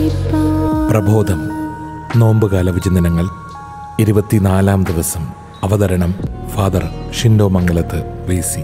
പ്രബോധം നോമ്പുകാല വിചിന്തനങ്ങൾ ഇരുപത്തിനാലാം ദിവസം അവതരണം father Shindo Mangalath V C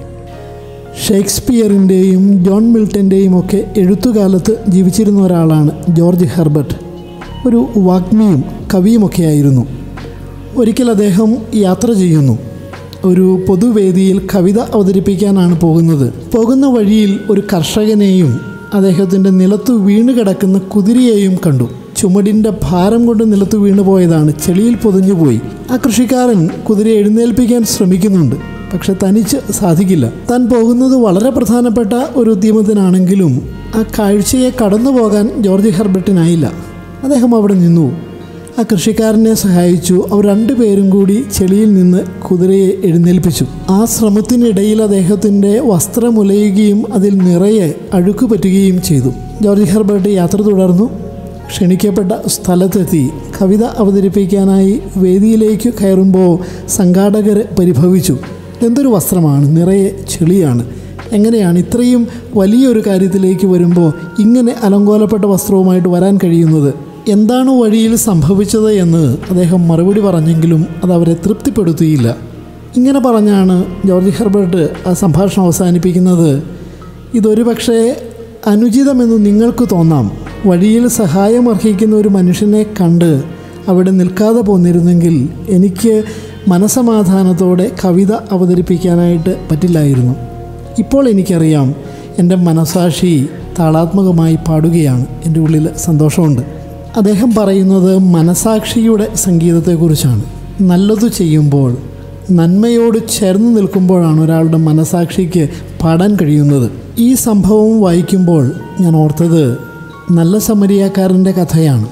ഷേക്സ്പിയറിൻ്റെയും ജോൺ മിൽട്ടൻ്റെയും ഒക്കെ എഴുത്തുകാലത്ത് ജീവിച്ചിരുന്ന ഒരാളാണ് ജോർജ് ഹെർബർട്ട് ഒരു വാഗ്മിയും കവിയുമൊക്കെയായിരുന്നു ഒരിക്കൽ അദ്ദേഹം യാത്ര ചെയ്യുന്നു ഒരു പൊതുവേദിയിൽ കവിത അവതരിപ്പിക്കാനാണ് പോകുന്നത് പോകുന്ന വഴിയിൽ ഒരു കർഷകനെയും അദ്ദേഹത്തിൻ്റെ നിലത്തു വീണ് കിടക്കുന്ന കുതിരയെയും കണ്ടു ചുമടിൻ്റെ ഭാരം കൊണ്ട് നിലത്ത് വീണുപോയതാണ് ചെളിയിൽ പൊതിഞ്ഞുപോയി ആ കൃഷിക്കാരൻ കുതിരയെ എഴുന്നേൽപ്പിക്കാൻ ശ്രമിക്കുന്നുണ്ട് പക്ഷെ തനിച്ച് സാധിക്കില്ല താൻ പോകുന്നത് വളരെ പ്രധാനപ്പെട്ട ഒരു ഉദ്യമത്തിനാണെങ്കിലും ആ കാഴ്ചയെ കടന്നു പോകാൻ ജോർജ് ഹെർബർട്ടിനായില്ല അദ്ദേഹം അവിടെ നിന്നു ആ കൃഷിക്കാരനെ സഹായിച്ചു അവർ രണ്ടുപേരും കൂടി ചെളിയിൽ നിന്ന് കുതിരയെ എഴുന്നേൽപ്പിച്ചു ആ ശ്രമത്തിനിടയിൽ അദ്ദേഹത്തിൻ്റെ വസ്ത്രമുലയുകയും അതിൽ നിറയെ അഴുക്ക് പറ്റുകയും ചെയ്തു ജോർജ് ഹെർബർട്ട് യാത്ര തുടർന്നു ക്ഷണിക്കപ്പെട്ട സ്ഥലത്തെത്തി കവിത അവതരിപ്പിക്കാനായി വേദിയിലേക്ക് കയറുമ്പോൾ സംഘാടകർ പരിഭവിച്ചു എന്തൊരു വസ്ത്രമാണ് നിറയെ ചെളിയാണ് എങ്ങനെയാണ് ഇത്രയും വലിയൊരു കാര്യത്തിലേക്ക് വരുമ്പോൾ ഇങ്ങനെ അലങ്കോലപ്പെട്ട വസ്ത്രവുമായിട്ട് വരാൻ കഴിയുന്നത് എന്താണ് വഴിയിൽ സംഭവിച്ചത് എന്ന് അദ്ദേഹം മറുപടി പറഞ്ഞെങ്കിലും അത് അവരെ തൃപ്തിപ്പെടുത്തിയില്ല ഇങ്ങനെ പറഞ്ഞാണ് ജോർജ് ഹെർബർട്ട് ആ സംഭാഷണം അവസാനിപ്പിക്കുന്നത് ഇതൊരു പക്ഷേ അനുചിതമെന്ന് നിങ്ങൾക്ക് തോന്നാം വഴിയിൽ സഹായം അർഹിക്കുന്ന ഒരു മനുഷ്യനെ കണ്ട് അവിടെ നിൽക്കാതെ പോന്നിരുന്നെങ്കിൽ എനിക്ക് മനസമാധാനത്തോടെ കവിത അവതരിപ്പിക്കാനായിട്ട് പറ്റില്ലായിരുന്നു ഇപ്പോൾ എനിക്കറിയാം എൻ്റെ മനസാക്ഷി താളാത്മകമായി പാടുകയാണ് എൻ്റെ ഉള്ളിൽ സന്തോഷമുണ്ട് അദ്ദേഹം പറയുന്നത് മനസാക്ഷിയുടെ സംഗീതത്തെക്കുറിച്ചാണ് നല്ലതു ചെയ്യുമ്പോൾ നന്മയോട് ചേർന്ന് നിൽക്കുമ്പോഴാണ് ഒരാളുടെ മനസാക്ഷിക്ക് പാടാൻ കഴിയുന്നത് ഈ സംഭവം വായിക്കുമ്പോൾ ഞാൻ ഓർത്തത് നല്ല സമരിയാക്കാരൻ്റെ കഥയാണ്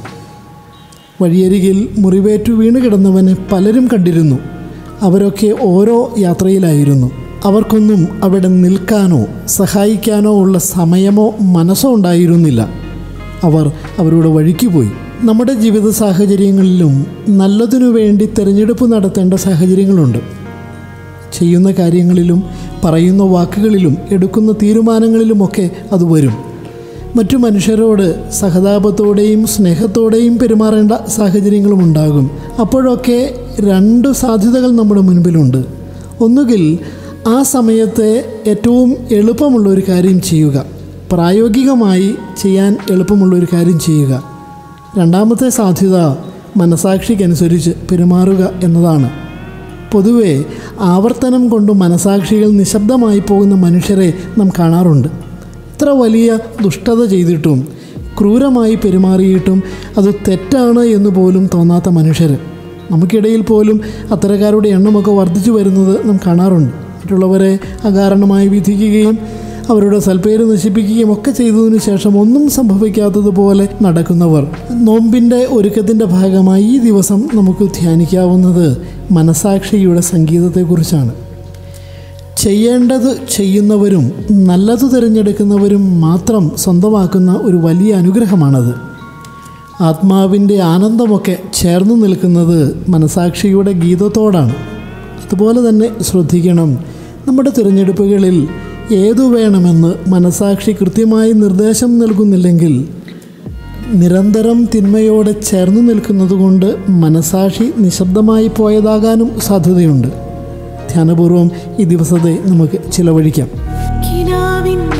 വഴിയരികിൽ മുറിവേറ്റു വീണ് കിടന്നവനെ പലരും കണ്ടിരുന്നു അവരൊക്കെ ഓരോ യാത്രയിലായിരുന്നു അവർക്കൊന്നും അവിടെ നിൽക്കാനോ സഹായിക്കാനോ ഉള്ള സമയമോ മനസ്സോ ഉണ്ടായിരുന്നില്ല അവർ അവരുടെ വഴിക്ക് പോയി നമ്മുടെ ജീവിത സാഹചര്യങ്ങളിലും നല്ലതിനു വേണ്ടി തിരഞ്ഞെടുപ്പ് നടത്തേണ്ട സാഹചര്യങ്ങളുണ്ട് ചെയ്യുന്ന കാര്യങ്ങളിലും പറയുന്ന വാക്കുകളിലും എടുക്കുന്ന തീരുമാനങ്ങളിലുമൊക്കെ അത് വരും മറ്റു മനുഷ്യരോട് സഹതാപത്തോടെയും സ്നേഹത്തോടെയും പെരുമാറേണ്ട സാഹചര്യങ്ങളും ഉണ്ടാകും അപ്പോഴൊക്കെ രണ്ട് സാധ്യതകൾ നമ്മുടെ മുൻപിലുണ്ട് ഒന്നുകിൽ ആ സമയത്തെ ഏറ്റവും എളുപ്പമുള്ള ഒരു കാര്യം ചെയ്യുക പ്രായോഗികമായി ചെയ്യാൻ എളുപ്പമുള്ള ഒരു കാര്യം ചെയ്യുക രണ്ടാമത്തെ സാധ്യത മനസാക്ഷിക്കനുസരിച്ച് പെരുമാറുക എന്നതാണ് പൊതുവെ ആവർത്തനം കൊണ്ട് മനസാക്ഷികൾ നിശബ്ദമായി പോകുന്ന മനുഷ്യരെ നാം കാണാറുണ്ട് ഇത്ര വലിയ ദുഷ്ടത ചെയ്തിട്ടും ക്രൂരമായി പെരുമാറിയിട്ടും അത് തെറ്റാണ് എന്ന് പോലും തോന്നാത്ത മനുഷ്യർ നമുക്കിടയിൽ പോലും അത്തരക്കാരുടെ എണ്ണമൊക്കെ വർദ്ധിച്ചു വരുന്നത് നാം കാണാറുണ്ട് മറ്റുള്ളവരെ അകാരണമായി വിധിക്കുകയും അവരുടെ സൽപ്പേര് നശിപ്പിക്കുകയും ഒക്കെ ചെയ്തതിനു ശേഷം ഒന്നും സംഭവിക്കാത്തതുപോലെ നടക്കുന്നവർ നോമ്പിൻ്റെ ഒരുക്കത്തിൻ്റെ ഭാഗമായി ഈ ദിവസം നമുക്ക് ധ്യാനിക്കാവുന്നത് മനസാക്ഷിയുടെ സംഗീതത്തെക്കുറിച്ചാണ് ചെയ്യേണ്ടത് ചെയ്യുന്നവരും നല്ലത് തിരഞ്ഞെടുക്കുന്നവരും മാത്രം സ്വന്തമാക്കുന്ന ഒരു വലിയ അനുഗ്രഹമാണത് ആത്മാവിൻ്റെ ആനന്ദമൊക്കെ ചേർന്ന് നിൽക്കുന്നത് മനസാക്ഷിയുടെ ഗീതത്തോടാണ് അതുപോലെ തന്നെ ശ്രദ്ധിക്കണം നമ്മുടെ തിരഞ്ഞെടുപ്പുകളിൽ ഏതു വേണമെന്ന് മനസാക്ഷി കൃത്യമായി നിർദ്ദേശം നൽകുന്നില്ലെങ്കിൽ നിരന്തരം തിന്മയോടെ ചേർന്ന് നിൽക്കുന്നതുകൊണ്ട് മനസാക്ഷി നിശബ്ദമായി പോയതാകാനും സാധ്യതയുണ്ട് ധ്യാനപൂർവം ഈ ദിവസത്തെ നമുക്ക് ചിലവഴിക്കാം കിനാവിൻ